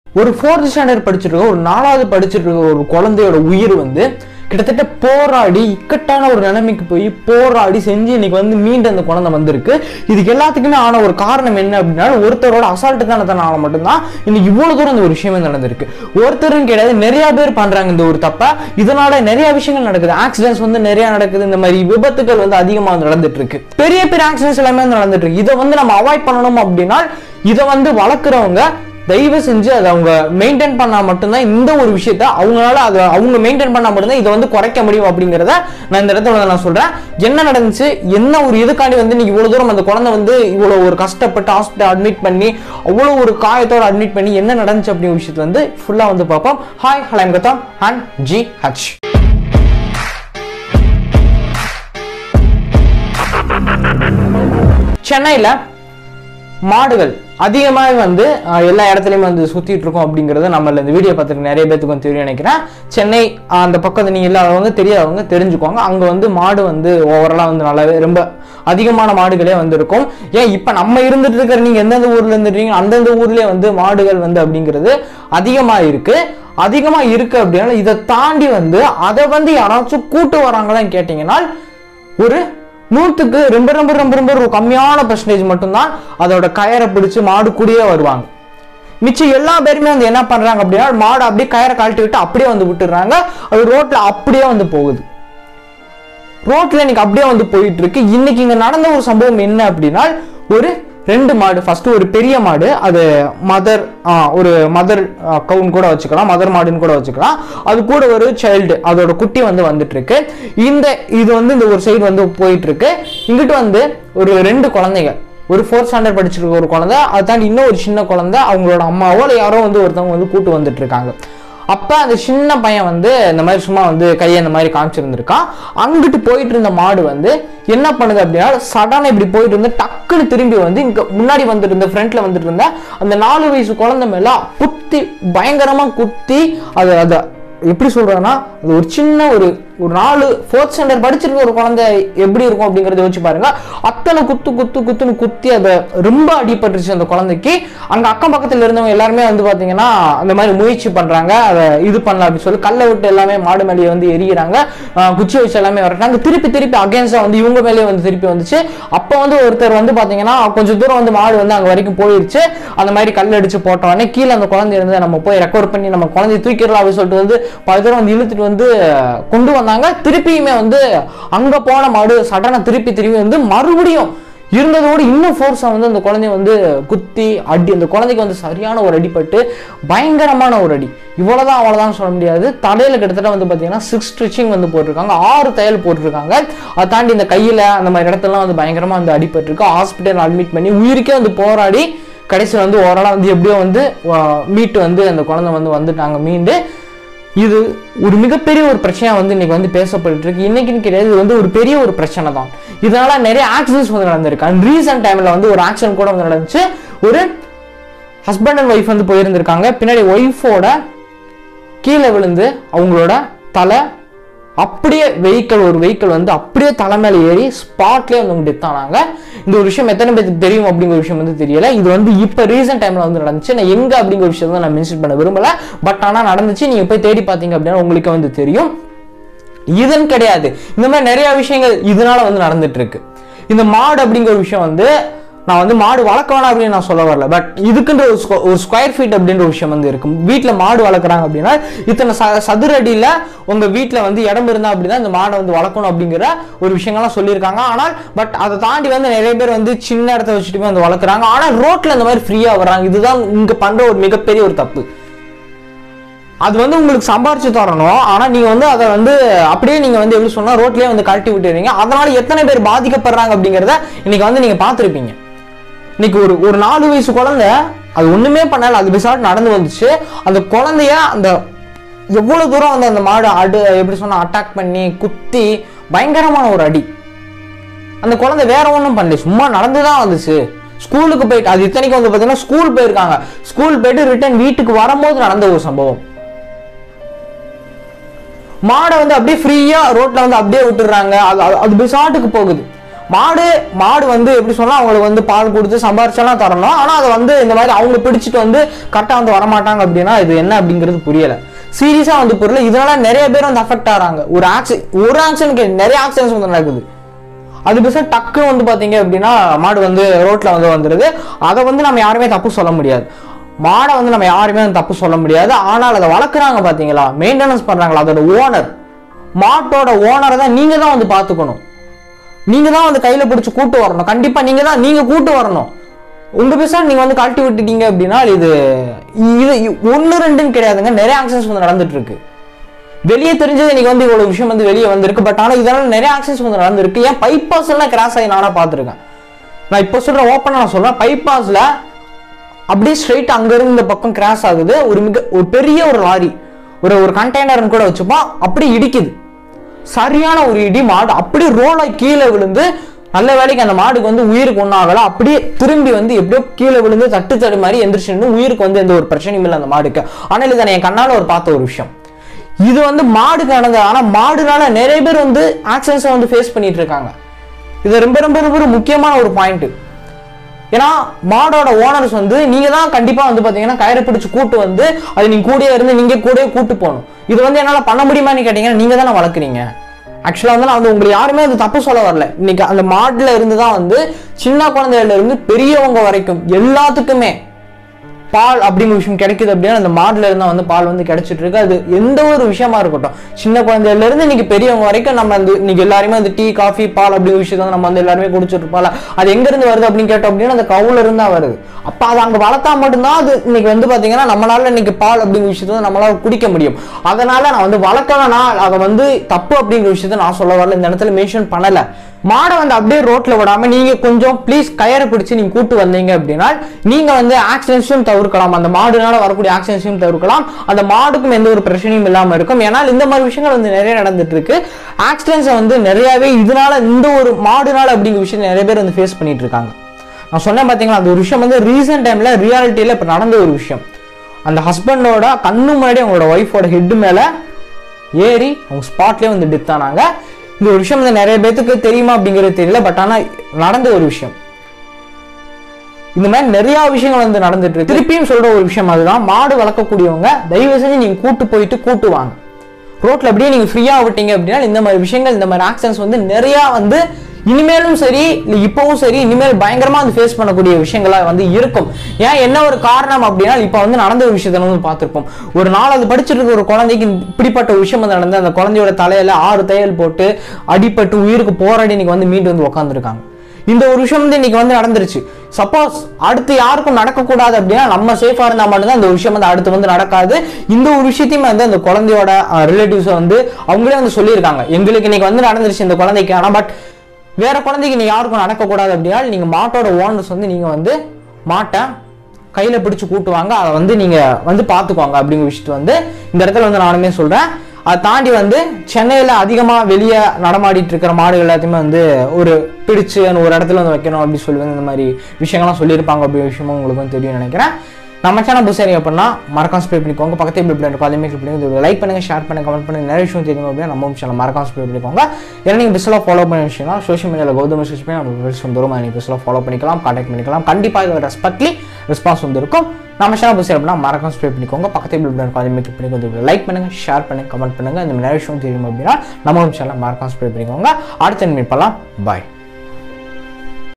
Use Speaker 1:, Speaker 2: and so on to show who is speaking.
Speaker 1: ஒரு fourth standard படிச்சுட்டு இருக்க ஒரு நாலாவது படிச்சுட்டு இருக்க ஒரு குழந்தையோட உயிர் வந்து கிட்டத்தட்ட போராடி இக்கட்டான ஒரு நிலைமைக்கு போய் போராடி செஞ்சு இன்னைக்கு வந்து மீண்டு அந்த குழந்தை வந்திருக்கு இதுக்கு எல்லாத்துக்குமே ஆன ஒரு காரணம் என்ன அப்படின்னா ஒருத்தரோட அசால்ட்டு தானத்தனால மட்டும்தான் இன்னைக்கு இவ்வளவு தூரம் இந்த ஒரு விஷயமே நடந்திருக்கு ஒருத்தரும் கிடையாது நிறைய பேர் பண்றாங்க இந்த ஒரு தப்ப இதனால நிறைய விஷயங்கள் நடக்குது ஆக்சிடென்ட்ஸ் வந்து நிறைய நடக்குது இந்த மாதிரி விபத்துகள் வந்து அதிகமா நடந்துட்டு இருக்கு பெரிய பெரிய ஆக்சிடென்ட்ஸ் எல்லாமே வந்து நடந்துட்டு இருக்கு இதை வந்து நம்ம அவாய்ட் பண்ணணும் அப்படின்னா இதை வந்து வளர்க்குறவங்க தயவு செஞ்சு அதை அவங்க மெயின்டைன் பண்ணா மட்டும்தான் இந்த ஒரு விஷயத்த அவங்களால அதை அவங்க மெயின்டைன் பண்ணா மட்டும்தான் இதை வந்து குறைக்க முடியும் அப்படிங்கிறத நான் இந்த இடத்துல வந்து நான் சொல்றேன் என்ன நடந்துச்சு என்ன ஒரு இதுக்காண்டி வந்து நீங்க இவ்வளவு தூரம் அந்த குழந்தை வந்து இவ்வளவு ஒரு கஷ்டப்பட்டு ஹாஸ்பிட்டல் அட்மிட் பண்ணி அவ்வளவு ஒரு காயத்தோட அட்மிட் பண்ணி என்ன நடந்துச்சு அப்படிங்கிற விஷயத்தை வந்து ஃபுல்லா வந்து பார்ப்போம் ஹாய் ஹலோ கதம் அண்ட் ஜி ஹச் சென்னையில் மாடுகள் அதிகமாக வந்து அஹ், எல்லா இடத்துலையும் வந்து சுத்திட்டு இருக்கோம் அப்படிங்கறது நம்ம இந்த வீடியோ பார்த்துட்டு நிறைய பேத்துக்கு வந்து தெரியும் நினைக்கிறேன் சென்னை அஹ், அந்த பக்கத்து நீங்க இல்லாதவங்க தெரியாதவங்க தெரிஞ்சுக்கோங்க அங்க வந்து மாடு வந்து ஓவராலா வந்து நல்லாவே ரொம்ப அதிகமான மாடுகளே வந்து இருக்கும் ஏன் இப்ப நம்ம இருந்துட்டு இருக்கிற நீங்க எந்தெந்த ஊர்ல இருந்துட்டீங்க அந்தந்த ஊர்லயே வந்து மாடுகள் வந்து அப்படிங்கிறது அதிகமா இருக்கு அதிகமா இருக்கு அப்படின்னா இதை தாண்டி வந்து அதை வந்து யாராச்சும் கூட்டு வராங்களான்னு கேட்டீங்கன்னா ஒரு நூற்றுக்கு ரொம்ப ரொம்ப ரொம்ப ரொம்ப ஒரு கம்மியான பர்சன்டேஜ் மட்டும்தான் அதோட கயரை பிடிச்சு மாடு கூடயே வருவாங்க மிச்சம் எல்லா பேருமே வந்து என்ன பண்றாங்க அப்படின்னா மாடு அப்படியே கயரை கழட்டி விட்டு அப்படியே வந்து விட்டுறாங்க அது ரோட்ல அப்படியே வந்து போகுது ரோட்ல இன்னைக்கு அப்படியே வந்து போயிட்டு இருக்கு இன்னைக்கு இங்க நடந்த ஒரு சம்பவம் என்ன அப்படின்னா ஒரு ரெண்டு மாடு ஃபர்ஸ்ட் ஒரு பெரிய மாடு அது மதர் ஒரு மதர் கவுன் கூட வச்சுக்கலாம் மதர் மாடுன்னு கூட வச்சுக்கலாம் அது கூட ஒரு சைல்டு அதோட குட்டி வந்து வந்துட்டு இருக்கு இந்த இது வந்து இந்த ஒரு சைடு வந்து போயிட்டு இருக்கு இங்கிட்டு வந்து ஒரு ரெண்டு குழந்தைங்க ஒரு ஃபோர்த் ஸ்டாண்டர்ட் படிச்சிருக்க ஒரு குழந்தை அதை தாண்டி இன்னும் ஒரு சின்ன குழந்தை அவங்களோட அம்மாவோ இல்லை யாரோ வந்து ஒருத்தவங்க வந்து கூட்டு வந்துட்டு இருக்காங்க அப்ப அந்த சின்ன பையன் வந்து இந்த மாதிரி சும்மா வந்து கையை இந்த மாதிரி காமிச்சிருந்திருக்கான் அங்கிட்டு போயிட்டு இருந்த மாடு வந்து என்ன பண்ணுது அப்படின்னா சடனா இப்படி போயிட்டு இருந்து டக்குன்னு திரும்பி வந்து இங்க முன்னாடி வந்துட்டு இருந்த ஃப்ரண்ட்ல வந்துட்டு இருந்த அந்த நாலு வயசு குழந்தை மேல குத்தி பயங்கரமா குத்தி அது அதை எப்படி சொல்றேன்னா அது ஒரு சின்ன ஒரு ஒரு நாலு ஃபோர்த் ஸ்டாண்டர்ட் படிச்சிருக்க ஒரு குழந்தை எப்படி இருக்கும் அப்படிங்கறத யோசிச்சு பாருங்க அத்தனை குத்து குத்து குத்துன்னு குத்தி அதை ரொம்ப அடிபட்டுருச்சு அந்த குழந்தைக்கு அங்க அக்கம் பக்கத்துல இருந்தவங்க எல்லாருமே வந்து பாத்தீங்கன்னா அந்த மாதிரி முயற்சி பண்றாங்க அதை இது பண்ணலாம் அப்படின்னு சொல்லி கல்லை விட்டு எல்லாமே மாடு மேலேயே வந்து எரியிறாங்க ஆஹ் குச்சி வச்சு எல்லாமே வர்றாங்க திருப்பி திருப்பி அகேன்ஸ்டா வந்து இவங்க மேலேயே வந்து திருப்பி வந்துச்சு அப்போ வந்து ஒருத்தர் வந்து பாத்தீங்கன்னா கொஞ்சம் தூரம் வந்து மாடு வந்து அங்க வரைக்கும் போயிடுச்சு அந்த மாதிரி கல் அடிச்சு போட்ட உடனே கீழே அந்த குழந்தை இருந்து நம்ம போய் ரெக்கவர் பண்ணி நம்ம குழந்தைய தூக்கிடலாம் அப்படின்னு சொல்லிட்டு வந்து பல தூரம் வந்து இழுத்துட்டு வந்து கொண்டு வந்தாங்க திருப்பியுமே வந்து அங்க போன மாடு சடனா திருப்பி திரும்பி வந்து மறுபடியும் இருந்ததோடு இன்னும் ஃபோர்ஸா வந்து அந்த குழந்தைய வந்து குத்தி அடி அந்த குழந்தைக்கு வந்து சரியான ஒரு அடிப்பட்டு பயங்கரமான ஒரு அடி இவ்வளவுதான் அவ்வளவுதான் சொல்ல முடியாது தலையில கிட்டத்தட்ட வந்து பாத்தீங்கன்னா சிக்ஸ் ஸ்ட்ரிச்சிங் வந்து போட்டிருக்காங்க ஆறு தையல் போட்டிருக்காங்க அதை தாண்டி இந்த கையில அந்த மாதிரி இடத்துலலாம் வந்து பயங்கரமா வந்து அடிபட்டிருக்கு ஹாஸ்பிட்டல் அட்மிட் பண்ணி உயிருக்கே வந்து போராடி கடைசியில் வந்து ஓரளவு வந்து எப்படியோ வந்து ஆஹ், மீட்டு வந்து அந்த குழந்தை வந்து வந்துட்டாங்க மீண்டு இது ஒரு மிகப்பெரிய ஒரு பிரச்சனையா வந்து இன்னைக்கு வந்து பேசப்பட்டு இருக்கு இன்னைக்குன்னு கிடையாது இது வந்து ஒரு பெரிய ஒரு பிரச்சனை தான் இதனால நிறைய ஆக்சிடென்ட்ஸ் வந்து நடந்திருக்கு அண்ட் ரீசெண்ட் டைம்ல வந்து ஒரு ஆக்சிடென்ட் கூட வந்து நடந்துச்சு ஒரு ஹஸ்பண்ட் அண்ட் ஒய்ஃப் வந்து போயிருந்திருக்காங்க பின்னாடி ஒய்ஃபோட கீழே விழுந்து அவங்களோட தலை அப்படியே வெஹிக்கிள் ஒரு வெஹிக்கிள் வந்து அப்படியே தலை மேல ஏறி ஸ்பாட்லேயே வந்து டெத் ஆனாங்க இந்த ஒரு விஷயம் எத்தனை பேருக்கு தெரியும் அப்படிங்கிற விஷயம் வந்து தெரியல இது வந்து இப்போ ரீசெண்ட் டைம்ல வந்து நடந்துச்சு நான் எங்க அப்படிங்கிற விஷயத்தை வந்து நான் மென்ஷன் பண்ண விரும்பல பட் ஆனால் நடந்துச்சு நீங்க போய் தேடி பார்த்தீங்க அப்படின்னா உங்களுக்கு வந்து தெரியும் இதுன்னு கிடையாது இந்த மாதிரி நிறைய விஷயங்கள் இதனால வந்து நடந்துட்டு இருக்கு இந்த மாடு அப்படிங்கிற ஒரு விஷயம் வந்து நான் வந்து மாடு வளர்க்க வேணாம் அப்படின்னு நான் சொல்ல வரல பட் இதுக்குன்ற ஒரு squ- ஒரு ஸ்கொயர் ஃபீட் அப்படின்ற ஒரு விஷயம் வந்து இருக்கு வீட்டில் மாடு வளர்க்குறாங்க அப்படின்னா இத்தனை ச சதுர அடியில் உங்க வீட்டில் வந்து இடம் இருந்தா அப்படின்னா இந்த மாடை வந்து வளர்க்கணும் அப்படிங்கிற ஒரு விஷயங்கள்லாம் சொல்லியிருக்காங்க ஆனால் பட் அதை தாண்டி வந்து நிறைய பேர் வந்து சின்ன இடத்த வச்சுட்டு வந்து வளர்க்குறாங்க ஆனால் ரோட்ல இந்த மாதிரி ஃப்ரீயா வர்றாங்க இதுதான் இங்க பண்ற ஒரு மிகப்பெரிய ஒரு தப்பு அது வந்து உங்களுக்கு சம்பாரிச்சு தரணும் ஆனா நீங்க வந்து அதை வந்து அப்படியே நீங்க வந்து எப்படி சொன்னா ரோட்லயே வந்து கழட்டி விட்டுறீங்க அதனால எத்தனை பேர் பாதிக்கப்படுறாங்க அப்படிங்கறத இன்னைக்கு வந்து நீங்க பார்த்திருப்பீங்க இன்னைக்கு ஒரு ஒரு நாலு வயசு குழந்தை அது ஒண்ணுமே பண்ணல அது பிசாட் நடந்து வந்துச்சு அந்த குழந்தைய அந்த எவ்வளவு தூரம் வந்து அந்த மாடு அடு எப்படி சொன்னா அட்டாக் பண்ணி குத்தி பயங்கரமான ஒரு அடி அந்த குழந்தை வேற ஒன்றும் பண்ணல சும்மா நடந்து தான் வந்துச்சு ஸ்கூலுக்கு போயிட்டு அது இத்தனைக்கு வந்து பார்த்தீங்கன்னா ஸ்கூல் போயிருக்காங்க ஸ்கூல் போயிட்டு ரிட்டர்ன் வீட்டுக்கு வரும்போது நடந்த ஒரு சம்பவம் மாடை வந்து அப்படியே ஃப்ரீயா ரோட்ல வந்து அப்படியே விட்டுறாங்க அது அது- அது பிசாட்டுக்கு போகுது மாடு மாடு வந்து எப்படி சொன்னா அவங்களுக்கு வந்து பால் கொடுத்து சம்பாரிச்செல்லாம் தரணும் ஆனா அதை வந்து இந்த மாதிரி அவங்க பிடிச்சிட்டு வந்து கரெக்டா வந்து வரமாட்டாங்க அப்படின்னா இது என்ன அப்படிங்கிறது புரியல சீரியஸா வந்து புரியல இதனால நிறைய பேர் வந்து அஃபெக்ட் ஆறாங்க ஒரு ஆக்சி ஒரு ஆக்சிடென்ட் நிறைய ஆக்சிடென்ட்ஸ் வந்து நடக்குது அது பேச டக்குன்னு வந்து பாத்தீங்க அப்படின்னா மாடு வந்து ரோட்ல வந்து வந்துருது அதை வந்து நம்ம யாருமே தப்பு சொல்ல முடியாது மாடை வந்து நம்ம யாருமே வந்து தப்பு சொல்ல முடியாது ஆனால் அதை வளர்க்குறாங்க பாத்தீங்களா மெயின்டெனன்ஸ் பண்றாங்களா அதோட ஓனர் மாட்டோட ஓனரை தான் நீங்க தான் வந்து பாத்துக்கணும் நீங்க தான் வந்து கையில பிடிச்சு கூட்டு வரணும் கண்டிப்பா நீங்க தான் நீங்க கூட்டு வரணும் உங்க பேச நீங்க வந்து கழட்டி விட்டுட்டீங்க அப்படின்னா இது இது ஒன்னு ரெண்டுன்னு கிடையாதுங்க நிறைய ஆக்சிடென்ட்ஸ் வந்து நடந்துட்டு இருக்கு வெளியே தெரிஞ்சது இன்னைக்கு வந்து இவ்வளவு விஷயம் வந்து வெளியே வந்திருக்கு பட் ஆனா இதனால நிறைய ஆக்சிடென்ட்ஸ் வந்து நடந்திருக்கு ஏன் பைபாஸ் எல்லாம் கிராஸ் ஆகி நானா பார்த்துருக்கேன் நான் இப்போ சொல்றேன் ஓப்பனா நான் சொல்றேன் பைபாஸ்ல அப்படியே ஸ்ட்ரைட் அங்க இருந்து இந்த பக்கம் கிராஸ் ஆகுது ஒரு மிக ஒரு பெரிய ஒரு லாரி ஒரு ஒரு கண்டெய்னர்னு கூட வச்சுப்போம் அப்படியே இடிக்குது சரியான ஒரு இடி மாடு அப்படியே ரோலாய் கீழே விழுந்து நல்ல வேலைக்கு அந்த மாடுக்கு வந்து உயிருக்கு ஒன்றும் ஆகல அப்படியே திரும்பி வந்து எப்படியோ கீழே விழுந்து தட்டு தடு மாதிரி எந்திரிச்சு நின்னு உயிருக்கு வந்து எந்த ஒரு பிரச்சனையும் இல்லை அந்த மாடுக்கு ஆனால் இதை நான் என் கண்ணால ஒரு பார்த்த ஒரு விஷயம் இது வந்து மாடுக்கு நடந்தது ஆனா மாடுனால நிறைய பேர் வந்து ஆக்சிடென்ட்ஸை வந்து ஃபேஸ் பண்ணிட்டு இருக்காங்க இது ரொம்ப ரொம்ப ரொம்ப ஒரு முக்கியமான ஒரு பாயிண்ட் ஏன்னா மாடோட ஓனர்ஸ் வந்து நீங்க தான் கண்டிப்பா வந்து பாத்தீங்கன்னா கயிறை பிடிச்சு கூட்டு வந்து அது நீங்க கூடயே இருந்து நீங்க கூடயே கூட்டு போகணும் இது வந்து என்னால பண்ண முடியுமான்னு கேட்டீங்கன்னா நீங்க தானே வளர்க்குறீங்க ஆக்சுவலா வந்து நான் வந்து உங்களை யாருமே அது தப்பு சொல்ல வரல இன்னைக்கு அந்த மாடுல இருந்து தான் வந்து சின்ன குழந்தையில இருந்து பெரியவங்க வரைக்கும் எல்லாத்துக்குமே பால் அப்படிங்கிற விஷயம் கிடைக்குது அப்படின்னா அந்த மாடுல இருந்தா வந்து பால் வந்து கிடைச்சிட்டு இருக்கு அது எந்த ஒரு விஷயமா இருக்கட்டும் சின்ன குழந்தையில இருந்து இன்னைக்கு பெரியவங்க வரைக்கும் நம்ம வந்து இன்னைக்கு எல்லாருமே வந்து டீ காஃபி பால் அப்படிங்கிற விஷயத்த வந்து நம்ம வந்து எல்லாருமே குடிச்சிட்டு இருப்பால அது எங்க இருந்து வருது அப்படின்னு கேட்டோம் அப்படின்னா அந்த கவுல இருந்து தான் வருது அப்ப அது அங்க வளர்த்தா மட்டும்தான் அது இன்னைக்கு வந்து பாத்தீங்கன்னா நம்மளால இன்னைக்கு பால் அப்படிங்கிற விஷயத்த வந்து நம்மளால குடிக்க முடியும் அதனால நான் வந்து வளர்க்கலனா அதை வந்து தப்பு அப்படிங்கிற விஷயத்த நான் சொல்ல வரல இந்த இடத்துல மென்ஷன் பண்ணல மாடை வந்து அப்படியே ரோட்ல விடாம நீங்க கொஞ்சம் ப்ளீஸ் கயரை பிடிச்சு நீங்க கூட்டு வந்தீங்க அப்படின்னா நீங்க வந்து ஆக்சிடென்ட்ஸும் தவிர்க்கலாம் அந்த மாடுனால வரக்கூடிய ஆக்சிடென்ட்ஸையும் தவிர்க்கலாம் அந்த மாடுக்கும் எந்த ஒரு பிரச்சனையும் இல்லாம இருக்கும் ஏன்னா இந்த மாதிரி விஷயங்கள் வந்து நிறைய நடந்துட்டு இருக்கு ஆக்சிடென்ட்ஸை வந்து நிறையவே இதனால இந்த ஒரு மாடுனால அப்படிங்கிற விஷயம் நிறைய பேர் வந்து ஃபேஸ் பண்ணிட்டு இருக்காங்க நான் சொன்னேன் பாத்தீங்களா அந்த ஒரு விஷயம் வந்து ரீசெண்ட் டைம்ல ரியாலிட்டியில இப்ப நடந்த ஒரு விஷயம் அந்த ஹஸ்பண்டோட கண்ணு முன்னாடி அவங்களோட ஒய்ஃபோட ஹெட் மேல ஏறி அவங்க ஸ்பாட்லயே வந்து டெத் ஆனாங்க இந்த ஒரு விஷயம் வந்து நிறைய பேத்துக்கு தெரியுமா அப்படிங்கிறது தெரியல பட் ஆனா நடந்த ஒரு விஷயம் இந்த மாதிரி நிறைய விஷயங்கள் வந்து நடந்துட்டு இருக்கு திருப்பியும் சொல்ற ஒரு விஷயம் அதுதான் மாடு வளர்க்கக்கூடியவங்க தயவு செஞ்சு நீங்க கூட்டு போயிட்டு கூட்டு வாங்க ரோட்ல அப்படியே நீங்க ஃப்ரீயா விட்டீங்க அப்படின்னா இந்த மாதிரி விஷயங்கள் இந்த மாதிரி ஆக்சிடென்ட்ஸ் வந்து நிறைய வந்து இனிமேலும் சரி இல்ல இப்பவும் சரி இனிமேல் பயங்கரமா வந்து ஃபேஸ் பண்ணக்கூடிய விஷயங்களா வந்து இருக்கும் ஏன் என்ன ஒரு காரணம் அப்படின்னா இப்ப வந்து நடந்த ஒரு விஷயத்தை வந்து பார்த்திருப்போம் ஒரு நாள் அது படிச்சிட்டு இருக்க ஒரு குழந்தைக்கு இப்படிப்பட்ட ஒரு விஷயம் வந்து நடந்து அந்த குழந்தையோட தலையில ஆறு தையல் போட்டு அடிபட்டு உயிருக்கு போராடி இன்னைக்கு வந்து மீண்டு வந்து உட்காந்துருக்காங்க இந்த ஒரு விஷயம் வந்து இன்னைக்கு வந்து நடந்துருச்சு சப்போஸ் அடுத்து யாருக்கும் நடக்கக்கூடாது அப்படின்னா நம்ம சேஃபா இருந்தா மட்டும்தான் இந்த ஒரு விஷயம் வந்து அடுத்து வந்து நடக்காது இந்த ஒரு விஷயத்தையுமே வந்து அந்த குழந்தையோட ரிலேட்டிவ்ஸ் வந்து அவங்களே வந்து சொல்லியிருக்காங்க எங்களுக்கு இன்னைக்கு வந்து நடந்துருச்சு இந்த குழந்தைக்கு ஆனா பட் வேற குழந்தைக்கு நீ யாருக்கும் நடக்கக்கூடாது அப்படின்னா நீங்க மாட்டோட ஓனர்ஸ் வந்து நீங்க வந்து மாட்டை கையில பிடிச்சு கூட்டுவாங்க அதை வந்து நீங்க வந்து பாத்துக்கோங்க அப்படிங்கிற விஷயத்தை வந்து இந்த இடத்துல வந்து நானுமே சொல்றேன் அதை தாண்டி வந்து சென்னையில அதிகமா வெளியே நடமாடிட்டு இருக்கிற மாடுகள் எல்லாத்தையுமே வந்து ஒரு பிடிச்சு அந்த ஒரு இடத்துல வந்து வைக்கணும் அப்படின்னு சொல்லி வந்து இந்த மாதிரி விஷயங்கள்லாம் சொல்லியிருப்பாங்க அப்படிங்கிற விஷயமும் உங்களுக்கு வந்து தெரியும் நினைக்கிறேன் நம்ம சேனல் புதுசாக அப்படின்னா மறக்காம ஸ்ப்ரே பண்ணிக்கோங்க பக்கத்தில் இப்படி இருக்கும் அதே மாதிரி பண்ணி இது லைக் பண்ணுங்க ஷேர் பண்ணுங்க கமெண்ட் பண்ணுங்க நிறைய விஷயம் தெரியும் அப்படின்னா நம்ம சேனல் மறக்காம ஸ்ப்ரே பண்ணிக்கோங்க ஏன்னா நீங்கள் பெஸ்ட்டாக ஃபாலோ பண்ண விஷயம்னா சோஷியல் மீடியாவில் கௌதம் சர்ச் பண்ணி நம்ம பெஸ்ட் வந்துடும் நீங்கள் பெஸ்ட்டாக ஃபாலோ பண்ணிக்கலாம் கான்டாக்ட் பண்ணிக்கலாம் கண்டிப்பாக இது ரெஸ்பெக்ட்லி ரெஸ்பான்ஸ் வந்து இருக்கும் நம்ம சேனல் புதுசாக அப்படின்னா மறக்காம ஸ்ப்ரே பண்ணிக்கோங்க பக்கத்தில் இப்படி இருக்கும் அதே மாதிரி பண்ணி கொஞ்சம் லைக் பண்ணுங்க ஷேர் பண்ணுங்க கமெண்ட் பண்ணுங்க இந்த மாதிரி நிறைய விஷயம் தெரியும் அப்படின்னா நம்ம சேனல் மறக்காம ஸ்ப்ரே பண்ணிக்கோங்க அடுத்த மீட் பண்ணலாம் பாய்